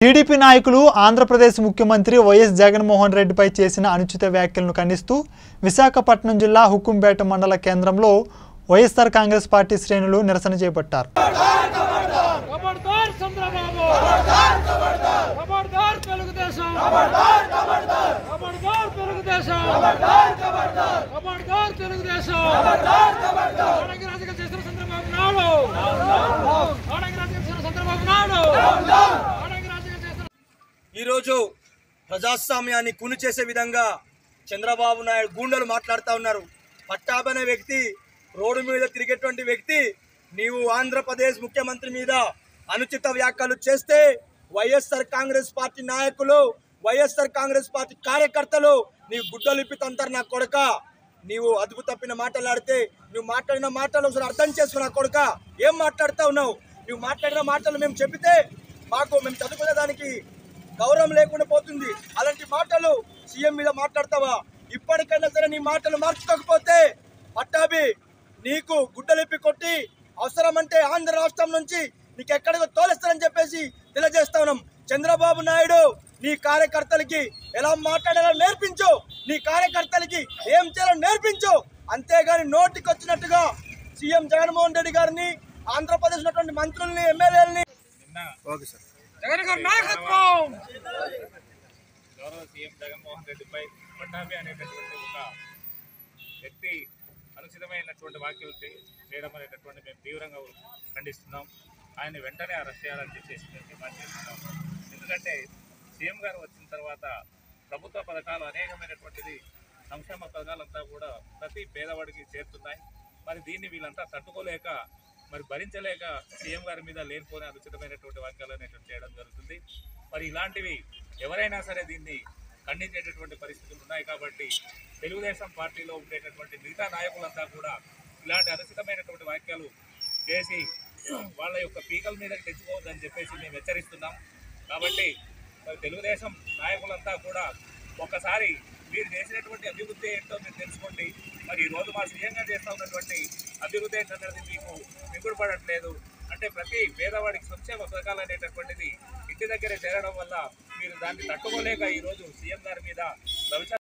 TDP నాయకులు ఆంధ్రప్రదేశ్ ముఖ్యమంత్రి YS Jaganmohan రెడ్డిపై చేసిన అనుచిత వ్యాఖ్యలను ఖండిస్తూ విశాఖపట్నం జిల్లా హుకుంపేట మండల కేంద్రంలో వైఎస్ఆర్ కాంగ్రెస్ పార్టీ శ్రేణులు నిరసన చేపట్టారు खबरदार चंद्रबाबू खबरदार खबरदार తెలుగుదేశం खबरदार खबरदार खबरदार తెలుగుదేశం खबरदार खबरदार खबरदार తెలుగుదేశం खबरदार खबरदार ఆడంగి రాజకీయాలు చేస్తున్న చంద్రబాబు నాయుడు ఆడంగి రాజకీయాలు చేస్తున్న చంద్రబాబు నాయుడు ఆడంగి రాజకీయాలు చేస్తున్న ఈరోజు ప్రజాస్వామ్యాన్ని కూని చేసే విధంగా చంద్రబాబు నాయుడు గూండలు మాట్లాడుతూ ఉన్నారు పట్టాభి అనే వ్యక్తి రోడ్డు మీద తిరిగేటువంటి వ్యక్తి నీవు ఆంధ్రప్రదేశ్ ముఖ్యమంత్రి మీద అనుచిత వ్యాఖ్యలు చేస్తే వైఎస్ఆర్ కాంగ్రెస్ పార్టీ నాయకులు వైఎస్ఆర్ కాంగ్రెస్ పార్టీ కార్యకర్తలు నీవు గుడ్డలిప్పి తంతారు నా కొడక నీవు అదుపు తప్పిన మాటలాడితే నువ్వు మాట్లాడిన మాటలు ఒకసారి అర్థం చేసుకున్న కొడుక ఏం మాట్లాడుతూ ఉన్నావు నువ్వు మాట్లాడిన మాటలు మేము చెబితే మాకు మేము చదువుకునే దానికి గౌరవం లేకుండా పోతుంది అలాంటి మాటలు సీఎం మీద మాట్లాడతావా ఇప్పటికైనా సరే నీ మాటలు మార్చుకోకపోతే పట్టాభి నీకు గుడ్డలిప్పి కొట్టి అవసరమంటే ఆంధ్ర రాష్ట్రం నుంచి నీకు ఎక్కడికో తోలిస్తారని చెప్పేసి తెలియజేస్తా ఉన్నాం చంద్రబాబు నాయుడు నీ కార్యకర్తలకి ఎలా మాట్లాడాలో నేర్పించు నీ కార్యకర్తలకి ఏం చేయాలో నేర్పించు అంతేగాని నోటికి వచ్చినట్టుగా సీఎం జగన్మోహన్ రెడ్డి గారిని ఆంధ్రప్రదేశ్ ఉన్నటువంటి మంత్రుల్ని ఎమ్మెల్యేలని ఓకే సార్ జగన్ గారి నాయకత్వం గౌరవ సీఎం జగన్మోహన్ రెడ్డిపై పట్టాభి అనేటటువంటి ఒక వ్యక్తి అనుచితమైనటువంటి వ్యాఖ్యలు చే- చేయడం అనేటటువంటి మేము తీవ్రంగా ఖండిస్తున్నాం ఆయన వెంటనే అరెస్ట్ చేయాలని చెప్పేసి మేము డిమాండ్ చేస్తున్నాం ఎందుకంటే సీఎం గారు వచ్చిన తర్వాత ప్రభుత్వ పథకాలు అనేకమైనటువంటిది సంక్షేమ పథకాలంతా కూడా ప్రతి పేదవాడికి చేరుతున్నాయి మరి దీన్ని వీళ్ళంతా తట్టుకోలేక మరి భరించలేక సీఎం గారి మీద లేనిపోని అనుచితమైనటువంటి వ్యాఖ్యలు అనేటువంటి చేయడం జరుగుతుంది మరి ఇలాంటివి ఎవరైనా సరే దీన్ని ఖండించేటటువంటి పరిస్థితులు ఉన్నాయి కాబట్టి తెలుగుదేశం పార్టీలో ఉండేటటువంటి మిగతా నాయకులంతా కూడా ఇలాంటి అనుచితమైనటువంటి వ్యాఖ్యలు చేసి వాళ్ళ యొక్క పీకల మీదకి తెచ్చుకోవద్దని చెప్పేసి మేము హెచ్చరిస్తున్నాం కాబట్టి మరి తెలుగుదేశం నాయకులంతా కూడా ఒక్కసారి మీరు చేసినటువంటి అభివృద్ధి ఏంటో మీరు తెలుసుకోండి మరి ఈ రోజు మా సీఎంగా చేస్తూ ఉన్నటువంటి అభివృద్ధి ఏంటనేది మీకు మిగుడు పడట్లేదు అంటే ప్రతి పేదవాడికి సంక్షేమ పథకాలు అనేటటువంటిది ఇంటి దగ్గరే చేరడం వల్ల మీరు దాన్ని తట్టుకోలేక ఈరోజు సీఎం గారి మీద భవిష్యత్